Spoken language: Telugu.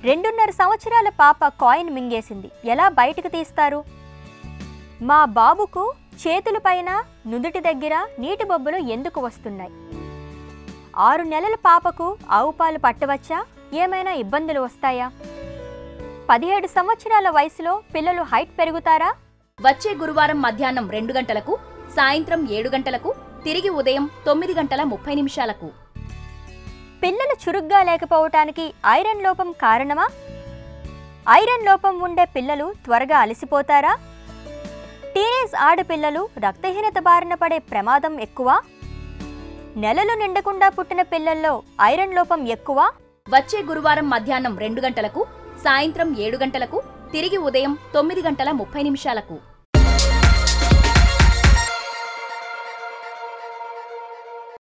రెండున్నర సంవత్సరాల పాప కాయిన్ మింగేసింది ఎలా బయటకు తీస్తారు మా బాబుకు చేతులపైన నుదుటి దగ్గర నీటి బొబ్బలు ఎందుకు వస్తున్నాయి ఆరు నెలల పాపకు ఆవు పాలు పట్టవచ్చా ఏమైనా ఇబ్బందులు వస్తాయా పదిహేడు సంవత్సరాల వయసులో పిల్లలు హైట్ పెరుగుతారా వచ్చే గురువారం మధ్యాహ్నం రెండు గంటలకు సాయంత్రం ఏడు గంటలకు తిరిగి ఉదయం తొమ్మిది గంటల ముప్పై నిమిషాలకు పిల్లలు చురుగ్గా లేకపోవటానికి ఐరన్ లోపం కారణమా ఐరన్ లోపం ఉండే పిల్లలు త్వరగా అలసిపోతారా టీనేజ్ ఆడపిల్లలు రక్తహీనత బారిన పడే ప్రమాదం ఎక్కువ నెలలు నిండకుండా పుట్టిన పిల్లల్లో ఐరన్ లోపం ఎక్కువ వచ్చే గురువారం మధ్యాహ్నం రెండు గంటలకు సాయంత్రం ఏడు గంటలకు తిరిగి ఉదయం తొమ్మిది గంటల ముప్పై నిమిషాలకు